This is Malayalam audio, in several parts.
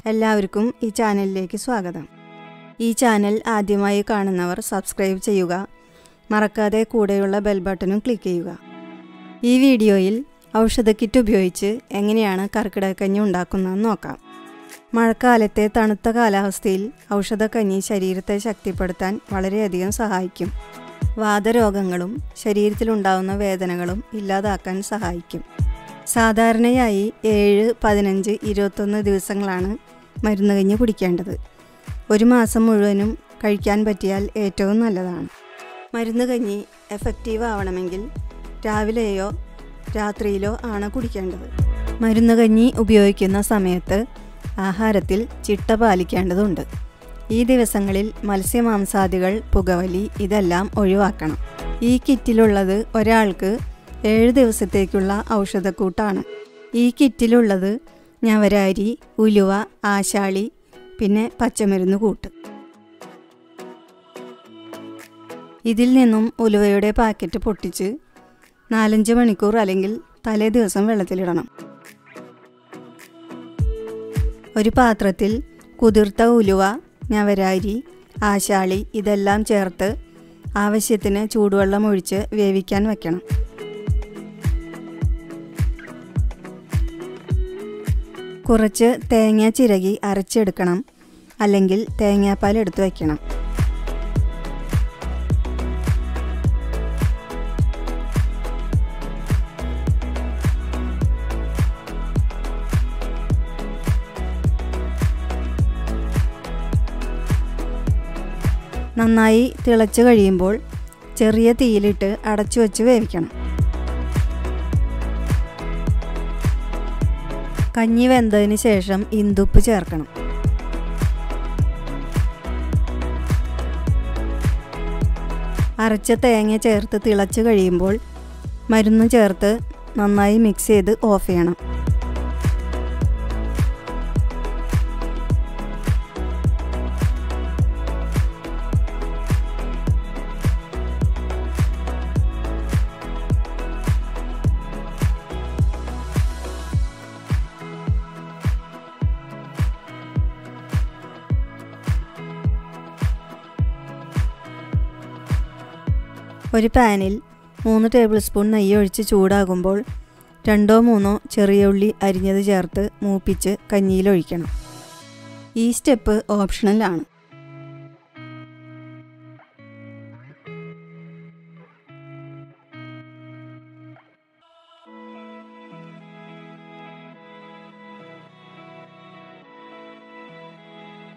എല്ലാവർക്കും ഈ ചാനലിലേക്ക് സ്വാഗതം ഈ ചാനൽ ആദ്യമായി കാണുന്നവർ സബ്സ്ക്രൈബ് ചെയ്യുക മറക്കാതെ കൂടെയുള്ള ബെൽ ബട്ടണും ക്ലിക്ക് ചെയ്യുക ഈ വീഡിയോയിൽ ഔഷധ കിറ്റ് ഉപയോഗിച്ച് എങ്ങനെയാണ് കർക്കിടകക്കഞ്ഞി ഉണ്ടാക്കുന്നതെന്ന് നോക്കാം മഴക്കാലത്തെ തണുത്ത കാലാവസ്ഥയിൽ ഔഷധക്കഞ്ഞി ശരീരത്തെ ശക്തിപ്പെടുത്താൻ വളരെയധികം സഹായിക്കും വാതരോഗങ്ങളും ശരീരത്തിലുണ്ടാവുന്ന വേദനകളും ഇല്ലാതാക്കാൻ സഹായിക്കും സാധാരണയായി ഏഴ് പതിനഞ്ച് ഇരുപത്തൊന്ന് ദിവസങ്ങളാണ് മരുന്ന് കഞ്ഞി കുടിക്കേണ്ടത് ഒരു മാസം മുഴുവനും കഴിക്കാൻ പറ്റിയാൽ ഏറ്റവും നല്ലതാണ് മരുന്ന് കഞ്ഞി എഫക്റ്റീവ് ആവണമെങ്കിൽ രാവിലെയോ രാത്രിയിലോ ആണ് കുടിക്കേണ്ടത് മരുന്ന് കഞ്ഞി ഉപയോഗിക്കുന്ന സമയത്ത് ആഹാരത്തിൽ ചിട്ട പാലിക്കേണ്ടതുണ്ട് ഈ ദിവസങ്ങളിൽ മത്സ്യമാംസാദികൾ പുകവലി ഇതെല്ലാം ഒഴിവാക്കണം ഈ കിറ്റിലുള്ളത് ഒരാൾക്ക് ഏഴ് ദിവസത്തേക്കുള്ള ഔഷധക്കൂട്ടാണ് ഈ കിറ്റിലുള്ളത് ഞവരാരി ഉലുവ ആശാളി പിന്നെ പച്ചമരുന്ന് കൂട്ട് ഇതിൽ നിന്നും ഉലുവയുടെ പാക്കറ്റ് പൊട്ടിച്ച് നാലഞ്ച് മണിക്കൂർ അല്ലെങ്കിൽ തലേ ദിവസം വെള്ളത്തിലിടണം ഒരു പാത്രത്തിൽ കുതിർത്ത ഉലുവ ഞവരാരി ആശാളി ഇതെല്ലാം ചേർത്ത് ആവശ്യത്തിന് ചൂടുവെള്ളം ഒഴിച്ച് വേവിക്കാൻ വെക്കണം കുറച്ച് തേങ്ങ ചിരകി അരച്ചെടുക്കണം അല്ലെങ്കിൽ തേങ്ങാപ്പാൽ എടുത്തു വയ്ക്കണം നന്നായി തിളച്ച് കഴിയുമ്പോൾ ചെറിയ തീയിലിട്ട് അടച്ചു വച്ച് വേവിക്കണം കഞ്ഞി വെന്തതിന് ശേഷം ഇന്തുപ്പ് ചേർക്കണം അരച്ച തേങ്ങ ചേർത്ത് തിളച്ച് കഴിയുമ്പോൾ മരുന്ന് ചേർത്ത് നന്നായി മിക്സ് ചെയ്ത് ഓഫ് ചെയ്യണം ഒരു പാനിൽ മൂന്ന് ടേബിൾ സ്പൂൺ നെയ്യ് ഒഴിച്ച് ചൂടാകുമ്പോൾ രണ്ടോ മൂന്നോ ചെറിയ ഉള്ളി അരിഞ്ഞത് ചേർത്ത് മൂപ്പിച്ച് കഞ്ഞിയിൽ ഒഴിക്കണം ഈ സ്റ്റെപ്പ് ഓപ്ഷണലാണ്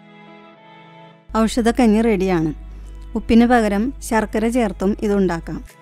ഔഷധക്കഞ്ഞി റെഡിയാണ് ഉപ്പിന് പകരം ശർക്കര ചേർത്തും ഇതുണ്ടാക്കാം